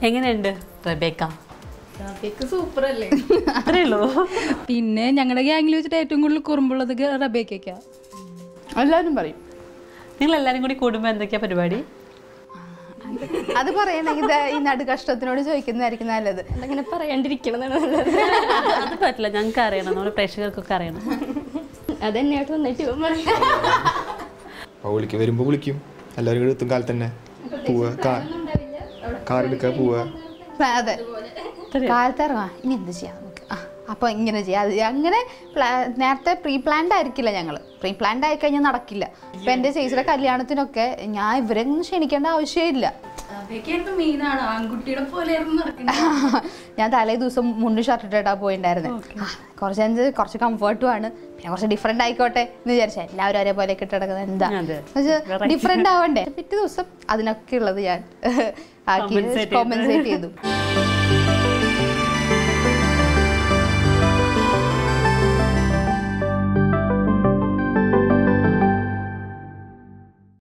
എങ്ങനെയുണ്ട് Rebecca super അല്ലേ അത്രേ ഉള്ളൂ പിന്നെ ഞങ്ങളുടെ ഗ്യാങ്ങിൽ വെച്ചിട്ട് ഏറ്റവും കൂടുതൽ കുറുമ്പുള്ളത് റബേക്കൊക്കെയാ എല്ലാവരും പറയും നിങ്ങൾ എല്ലാരും കൂടി കൂടുമ്പോ എന്തൊക്കെയാ പരിപാടി അത് പറയണമെങ്കിൽ ദേ ഈ നടു കഷ്ടത്തിനോട് ചോദിക്കുന്നതായിരിക്കും നല്ലത് അങ്ങനെ പറയാണ്ടിരിക്കണമെന്നാണ് നല്ലത് അത് പറ്റില്ല ഞങ്ങൾക്ക് അറിയണം നമ്മുടെ പ്രേക്ഷകർക്കൊക്കെ അറിയണം അതെന്നെയായിട്ട് നന്നായിട്ട് ഇവൻ പറയും അപ്പോൾ വിളിക്കും വരുമ്പോൾ വിളിക്കും എല്ലാവരും കൂടി എത്തും കാലത്ത് തന്നെ പോവുക കാർ കാർ എടുക്കുക പോവുക പ്ലാ- അതെ കാലത്ത് ഇറങ്ങാം ഇനി എന്ത് ചെയ്യാം നമുക്ക് ആ അപ്പോൾ ഇങ്ങനെ ചെയ്യാം അത് ചെയ്യാം. അങ്ങനെ പ്ലാ- നേരത്തെ പ്രീ പ്ലാൻഡ് ആയിരിക്കില്ല ഞങ്ങൾ പ്രീ പ്ലാൻഡ് ആയി കഴിഞ്ഞാൽ നടക്കില്ല ഇപ്പം എൻ്റെ ചേച്ചിയുടെ കല്യാണത്തിനൊക്കെ ഞാൻ ഇവരെ ഒന്നും ക്ഷണിക്കേണ്ട ആവശ്യമില്ല റബേക്കായിട്ട് മെയിനാണ് ആൺകുട്ടിയുടെ പോലെയായിരുന്നു നടക്കുന്നത് ഞാൻ തലേ ദിവസം മുണ്ട് ഷർട്ട് ഇട്ടിട്ടാ പോയിണ്ടായിരുന്നത് കുറച്ച് എന്ത് കുറച്ച് കംഫർട്ടും ആണ് പിന്നെ കുറച്ച് ഡിഫറെന്റ് ആയിക്കോട്ടെ എന്ന് വിചാരിച്ചാൽ എല്ലാവരും ഒരേപോലെ കിട്ടടക്കുന്നത് എന്താ അതെ. ഡിഫറെന്റ് ആവണ്ടേ പിറ്റേ ദിവസം അതിനൊക്കെ ഉള്ളത് ഞാൻ ആക്കി Compensate ചെയ്ത്. കോമ്പൻസേറ്റ് ചെയ്തു